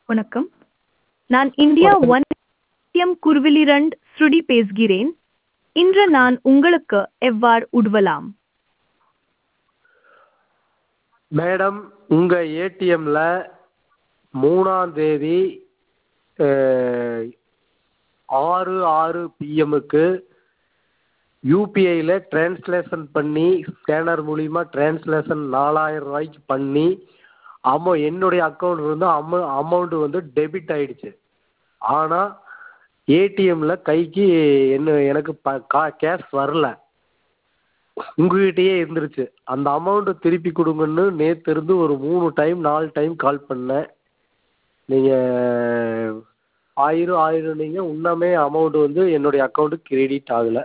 வணக்கம் நான் India one ATM குருவிலிரண்ட் ஸ்ருதி பேசுகிறேன் இன்று நான் உங்களுக்கு எவ்வாறு உதவலாம் மேடம் உங்கள் ஏடிஎம்மில் மூணாம் தேதி ஆறு ஆறு பிஎம்முக்கு யூபிஐயில் ட்ரான்ஸ்லேஷன் பண்ணி ஸ்கேனர் மூலிமா ட்ரான்ஸ்லேஷன் நாலாயிரம் ரூபாய்க்கு பண்ணி அமௌ என்னுடைய அக்கௌண்ட்லேருந்து அமௌ அமௌண்ட்டு வந்து டெபிட் ஆகிடுச்சு ஆனால் ஏடிஎம்மில் கைக்கு என்ன எனக்கு ப கா கேஷ் வரல உங்கள்கிட்டயே இருந்துருச்சு அந்த அமௌண்ட்டை திருப்பி கொடுங்கன்னு நேற்றிருந்து ஒரு மூணு டைம் நாலு டைம் கால் பண்ணேன் நீங்கள் ஆயிரம் ஆயிரம்னீங்க இன்னுமே அமௌண்ட்டு வந்து என்னுடைய அக்கௌண்ட்டுக்கு கிரெடிட் ஆகலை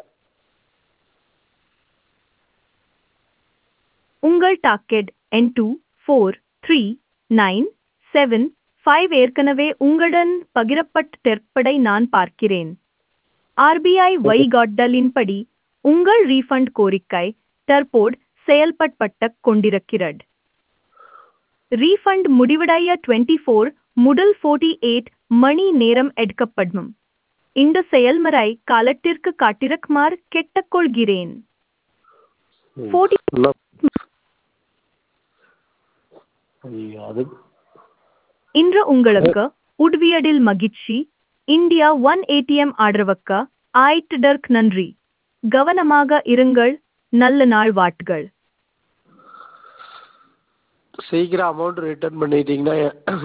உங்கள் docket N two four three nine seven five ஏற்கனவே உங்களுடன் பகிரப்பட்டிருப்பதை நான் பார்க்கிறேன் ஆர்பிஐ வழிகாட்டலின்படி உங்கள் ரீஃபண்ட் கோரிக்கை தற்போது செயல்படுத்தப்பட்டு கொண்டிருக்கிறது ரீஃபண்ட் முடிவடைய டுவெண்ட்டி ஃபோர் முதல் ஃபோர்ட்டி எயிட் மணி நேரம் எடுக்கப்படும் இந்த செயல்முறை காலத்திற்கு காட்டிருக்குமாறு கேட்டுக்கொள்கிறேன் ஃபோர்ட்டி ஐயோ அது இன்று உங்களுக்கு உதவியதில் மகிழ்ச்சி இந்தியா ஒன் ஏடிஎம் ஆதரவுக்கு ஆயிட்டதற்கு நன்றி கவனமாக இருங்கள் நல்ல நாள் வாட்டுகள் சீக்கிரம் அமௌண்ட் ரிட்டர்ன் பண்ணிட்டீங்கன்னா